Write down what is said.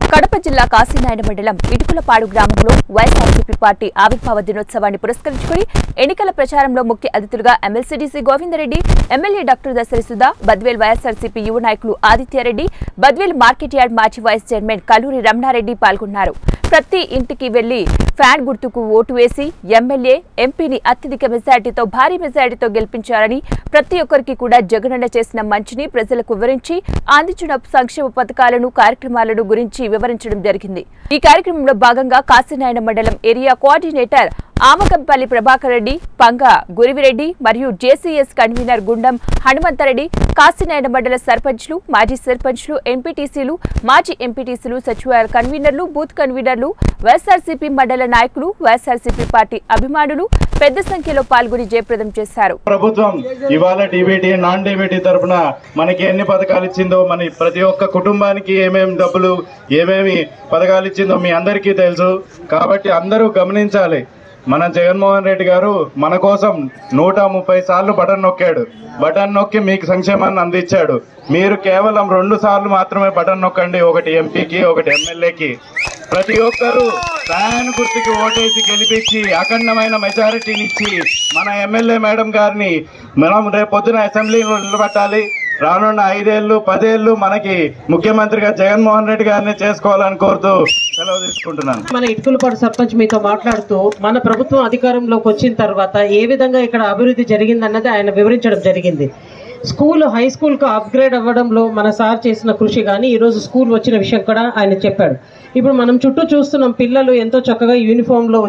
కడప జిల్లా కాశీనాయన మండలం ఇటుకులపాడు గ్రామంలో వైఎస్ఆర్సీపీ పార్టీ ఆవిర్భావ దినోత్సవాన్ని పురస్కరించుకుని ఎన్నికల ప్రచారంలో ముఖ్య అతిథులుగా MLC DC Govindareddy MLA doctor Dasari Sudha Badvel YSRCP యువ నాయకులు ఆదిత్యారెడ్డి బద్వేల్ మార్కెట్ యార్డ్ మాజీ వైస్ చైర్మన్ కల్లూరి రమణారెడ్డి పాల్గొన్నారు ప్రతి ఇంటికి వెళ్లి ఫ్యాన్ గుర్తుకు ఓటు వేసి ఎమ్మెల్యే ఎంపీని అత్యధిక మెజార్టీతో భారీ మెజార్టీతో గెలిపించారని ప్రతి ఒక్కరికి కూడా జగనన్న చేసిన మంచిని ప్రజలకు వివరించి అందించిన సంక్షేమ పథకాలను కార్యక్రమాలను గురించి వివరించడం జరిగింది ఈ కార్యక్రమంలో భాగంగా కాశీనాయన మండలం ఏరియా కోఆర్డినేటర్ ఆమకంపల్లి ప్రభాకర్ రెడ్డి పంగ గురివిరెడ్డి మరియు జేసీఎస్ కన్వీనర్ గుండం హనుమంతరెడ్డి కాశీనాయన మండల సర్పంచ్లు మాజీ సర్పంచ్లు ఎంపీటీసీలు మాజీ ఎంపీటీసీలు సచివాలయ కన్వీనర్లు బూత్ కన్వీనర్లు వైఎస్ఆర్సీపీ మండల నాయకులు వైఎస్ఆర్సీపీ పార్టీ అభిమానులు పెద్ద సంఖ్యలో పాల్గొని జయప్రదం చేశారు ప్రభుత్వం ఇవాళ డీబీటీ నాన్ డీబీటీ తరఫున మనకి ఎన్ని పథకాలు ఇచ్చిందో మన ప్రతి ఒక్క కుటుంబానికి ఏమేమి డబ్బులు ఏమేమి పథకాలు ఇచ్చిందో మీ అందరికీ తెలుసు కాబట్టి అందరూ గమనించాలి మన జగన్మోహన్ రెడ్డి గారు మన కోసం నూట ముప్పై సార్లు బటన్ నొక్కాడు బటన్ నొక్కి మీకు సంక్షేమాన్ని అందించాడు మీరు కేవలం రెండు సార్లు మాత్రమే బటన్ నొక్కండి ఒకటి ఎంపీకి ఒకటి ఎమ్మెల్యేకి ప్రతి ఒక్కరూ ఫ్యాన్ గుర్తుకి ఓటేసి గెలిపించి అఖండమైన మెజారిటీని ఇచ్చి మన ఎమ్మెల్యే మేడం గారిని మనం రేపు పొద్దున అసెంబ్లీలో నిలబెట్టాలి రానున్న ఐదేళ్లు పదేళ్లు మనకి ముఖ్యమంత్రిగా జగన్మోహన్ రెడ్డి గారిని చేసుకోవాలని కోరుతూ సెలవు తీసుకుంటున్నాను మన ఇటుకులపాడు సర్పంచ్ మీతో మాట్లాడుతూ మన ప్రభుత్వం అధికారంలోకి వచ్చిన తర్వాత ఏ విధంగా ఇక్కడ అభివృద్ధి జరిగిందన్నది ఆయన వివరించడం జరిగింది స్కూల్ హై స్కూల్ కు అప్గ్రేడ్ అవ్వడంలో మన సార్ చేసిన కృషి కానీ ఈ రోజు స్కూల్ వచ్చిన విషయం కూడా ఆయన చెప్పాడు ఇప్పుడు మనం చుట్టూ చూస్తున్నాం పిల్లలు ఎంతో చక్కగా యూనిఫామ్ లో